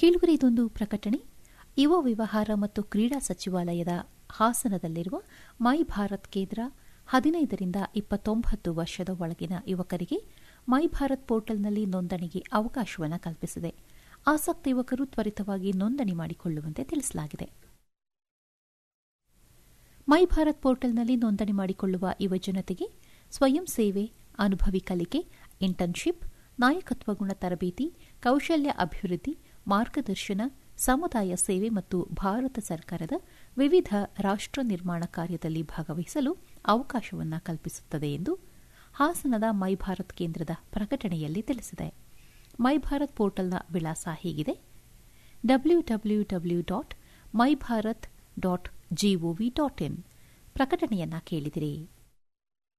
ಕೇಳುಗರೆ ಇದೊಂದು ಪ್ರಕಟಣೆ ಯುವ ವ್ಯವಹಾರ ಮತ್ತು ಕ್ರೀಡಾ ಸಚಿವಾಲಯದ ಹಾಸನದಲ್ಲಿರುವ ಮೈ ಭಾರತ್ ಕೇಂದ್ರ ಹದಿನೈದರಿಂದ ಇಪ್ಪತ್ತೊಂಬತ್ತು ವರ್ಷದ ಒಳಗಿನ ಯುವಕರಿಗೆ ಮೈ ಭಾರತ್ ಪೋರ್ಟಲ್ನಲ್ಲಿ ನೋಂದಣಿಗೆ ಅವಕಾಶವನ್ನು ಕಲ್ಪಿಸಿದೆ ಆಸಕ್ತ ಯುವಕರು ತ್ವರಿತವಾಗಿ ನೋಂದಣಿ ಮಾಡಿಕೊಳ್ಳುವಂತೆ ತಿಳಿಸಲಾಗಿದೆ ಮೈ ಭಾರತ್ ಪೋರ್ಟಲ್ನಲ್ಲಿ ನೋಂದಣಿ ಮಾಡಿಕೊಳ್ಳುವ ಯುವಜನತೆಗೆ ಸ್ವಯಂ ಸೇವೆ ಅನುಭವಿ ಕಲಿಕೆ ಇಂಟರ್ನ್ಶಿಪ್ ನಾಯಕತ್ವ ಗುಣ ತರಬೇತಿ ಕೌಶಲ್ಯ ಅಭಿವೃದ್ಧಿ ಮಾರ್ಗದರ್ಶನ ಸಮುದಾಯ ಸೇವೆ ಮತ್ತು ಭಾರತ ಸರ್ಕಾರದ ವಿವಿಧ ರಾಷ್ಟ ನಿರ್ಮಾಣ ಕಾರ್ಯದಲ್ಲಿ ಭಾಗವಹಿಸಲು ಅವಕಾಶವನ್ನು ಕಲ್ಪಿಸುತ್ತದೆ ಎಂದು ಹಾಸನದ ಮೈ ಭಾರತ್ ಕೇಂದ್ರದ ಪ್ರಕಟಣೆಯಲ್ಲಿ ತಿಳಿಸಿದೆ ಮೈ ಭಾರತ್ ಪೋರ್ಟಲ್ನ ವಿಳಾಸ ಹೀಗಿದೆ W W W dot my Bharat dot G O V dot in ಪ್ರಕಟಣೆಯನ್ನ ಕೇಳಿದಿರಿ